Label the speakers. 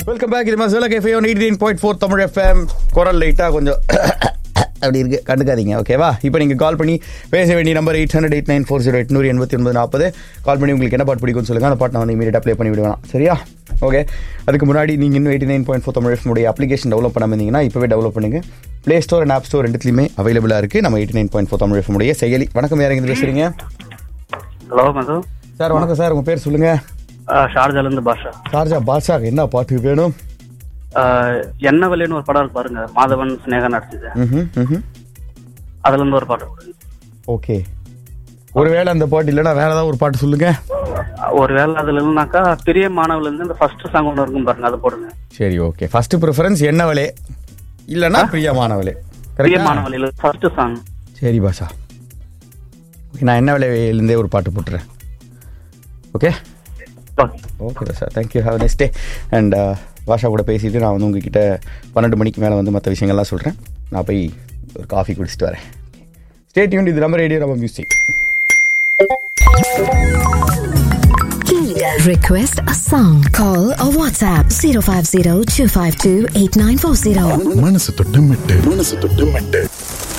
Speaker 1: Welcome back இது Masala cafe one eighty nine point four Tamil FM குரல் லைட்டாக கொஞ்சம் அப்படி இருக்கு கண்டுக்காதீங்க ஓகேவா இப்போ நீங்கள் கால் பண்ணி பேச வேண்டிய number eight hundred eight nine four zero எட்நூறு எண்பத்தி ஒன்பது நாற்பது கால் பண்ணி உங்களுக்கு என்ன பாட்டு பிடிக்கும்னு சொல்லுங்க அந்த பாட்டு நான் வந்து இமீடியட்டாக ப்ளே பண்ணி விடுவேன் சரியா ஓகே அதுக்கு முன்னாடி நீங்கள் இன்னும் eighty nine point four Tamil FM உடைய அப்ளிகேஷன் டெவலப் பண்ணாமல் இருந்தீங்கன்னா இப்போவே டெவலப் பண்ணுங்க play store and app store ரெண்டுத்துலையுமே அவைலபிளாக இருக்குது நம்ம eighty nine point four Tamil FM உடைய செயலி வணக்கம் யார் எங்கே பேசுகிறீங்க
Speaker 2: ஹலோ மது
Speaker 1: சார் வணக்கம் சார் உங்கள் பேர் சொல்லுங்கள்
Speaker 2: ஷார்ஜால இருந்து பாஷா
Speaker 1: ஷார்ஜா பாஷா என்ன பாட்டு வேணும்
Speaker 2: ஆஹ் என்ன விலைன்னு ஒரு படம் இருக்கு பாருங்க மாதவன் ஸ்னேகா நடிச்சது
Speaker 1: ம் ம்
Speaker 2: அதுல இருந்து ஒரு பாட்டு கொடுங்க
Speaker 1: ஓகே ஒருவேளை அந்த பாட்டு இல்லைன்னா வேற ஏதாவது ஒரு பாட்டு சொல்லுங்க
Speaker 2: ஒருவேளை அதுல இல்லைனாக்கா பெரிய மாணவர்ல இருந்து இந்த ஃபர்ஸ்ட் சாங் ஒன்று இருக்கும் பாருங்க அதை போடுங்க
Speaker 1: சரி ஓகே ஃபர்ஸ்ட் ப்ரிஃபரன்ஸ் என்ன விலை இல்லைன்னா பிரியமானவளே
Speaker 2: பெரிய
Speaker 1: கரெக்டா
Speaker 2: மாணவர்ல ஃபர்ஸ்ட் சாங்
Speaker 1: சரி பாஷா ஓகே நான் என்ன விலையிலேருந்தே ஒரு பாட்டு போட்டுறேன் okay okay sir thank you have next day and Basha கூட பேசிட்டு நான் வந்து உங்ககிட்ட பன்னெண்டு மணிக்கு மேலே வந்து மற்ற விஷயங்கள்லாம் சொல்கிறேன் நான் போய் ஒரு காஃபி குடிச்சிட்டு வரேன் ஸ்டேட் யூன் இது நம்ம ரேடியோ நம்ம music
Speaker 3: Request a song. Call or WhatsApp 050 252 8940.
Speaker 4: மனசு தொட்டு மெட்டு மனசு தொட்டு மெட்டு